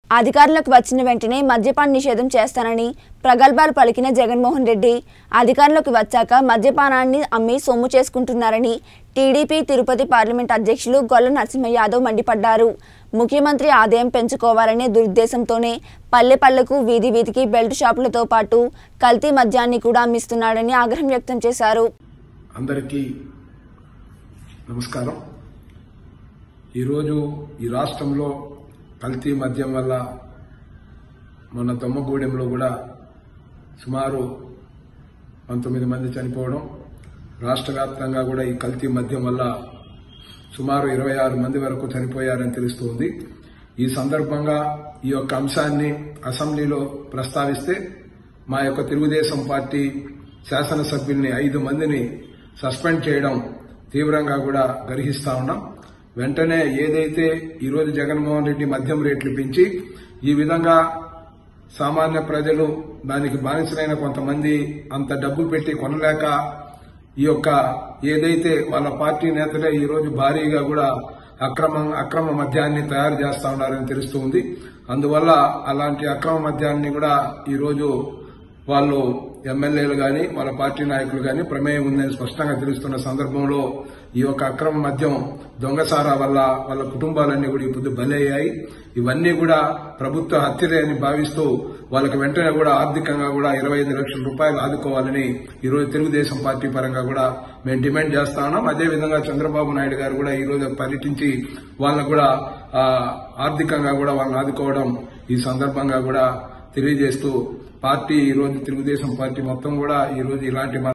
అధికారంలోకి వచ్చిన వెంటనే మద్యపాన నిషేధం చేస్తానని ప్రగల్భాలు పలికిన జగన్మోహన్ రెడ్డి అధికారంలోకి వచ్చాక మద్యపానాన్ని అమ్మి సొమ్ము చేసుకుంటున్నారని టీడీపీ తిరుపతి పార్లమెంట్ అధ్యక్షులు గొల్ల నరసింహ యాదవ్ మండిపడ్డారు ముఖ్యమంత్రి ఆదాయం పెంచుకోవాలనే దురుద్దేశంతోనే పల్లె పల్లెకు వీధి వీధికి బెల్ట్ షాపులతో పాటు కల్తీ మద్యాన్ని కూడా అమ్మిస్తున్నాడని ఆగ్రహం వ్యక్తం చేశారు అందరికీ నమస్కారం ఈరోజు ఈ రాష్ట్రంలో కల్తీ మద్యం వల్ల మొన్న తొమ్మగూడెంలో కూడా సుమారు పంతొమ్మిది మంది చనిపోవడం రాష్ట్ర వ్యాప్తంగా కూడా ఈ కల్తీ మద్యం వల్ల సుమారు ఇరవై ఆరు మంది వరకు చనిపోయారని తెలుస్తోంది ఈ సందర్భంగా ఈ యొక్క అంశాన్ని అసెంబ్లీలో ప్రస్తావిస్తే మా యొక్క తెలుగుదేశం పార్టీ శాసనసభ్యుల్ని ఐదు మందిని సస్పెండ్ చేయడం తీవ్రంగా కూడా గర్హిస్తా ఉన్నాం వెంటనే ఏదైతే ఈరోజు జగన్మోహన్ రెడ్డి మద్యం రేట్లు పెంచి ఈ విధంగా సామాన్య ప్రజలు దానికి బానిసలైన కొంతమంది అంత డబ్బు పెట్టి కొనలేక ఈ యొక్క ఏదైతే వాళ్ళ పార్టీ నేతలే ఈ రోజు భారీగా కూడా అక్రమ అక్రమ మద్యాన్ని తయారు చేస్తా ఉన్నారని తెలుస్తుంది అందువల్ల అలాంటి అక్రమ మద్యాన్ని కూడా ఈ రోజు వాళ్ళు ఎమ్మెల్యేలు గాని వాళ్ళ పార్టీ నాయకులు గాని ప్రమేయం ఉందని స్పష్టంగా తెలుస్తున్న సందర్భంలో ఈ యొక్క అక్రమ మద్యం దొంగసారా వల్ల వాళ్ళ కుటుంబాలన్నీ కూడా ఇప్పుడు బలయ్యాయి ఇవన్నీ కూడా ప్రభుత్వ హత్యలే అని భావిస్తూ వాళ్ళకి వెంటనే కూడా ఆర్థికంగా కూడా ఇరవై ఐదు లక్షల రూపాయలు ఆదుకోవాలని ఈ రోజు తెలుగుదేశం పార్టీ పరంగా కూడా మేము డిమాండ్ చేస్తా ఉన్నాం అదేవిధంగా చంద్రబాబు నాయుడు గారు కూడా ఈ రోజు పర్యటించి వాళ్ళకు కూడా ఆ, ఆర్థికంగా కూడా వాళ్ళని ఆదుకోవడం ఈ సందర్భంగా కూడా తెలియజేస్తూ పార్టీ ఈ రోజు తెలుగుదేశం పార్టీ మొత్తం కూడా ఈ రోజు ఇలాంటి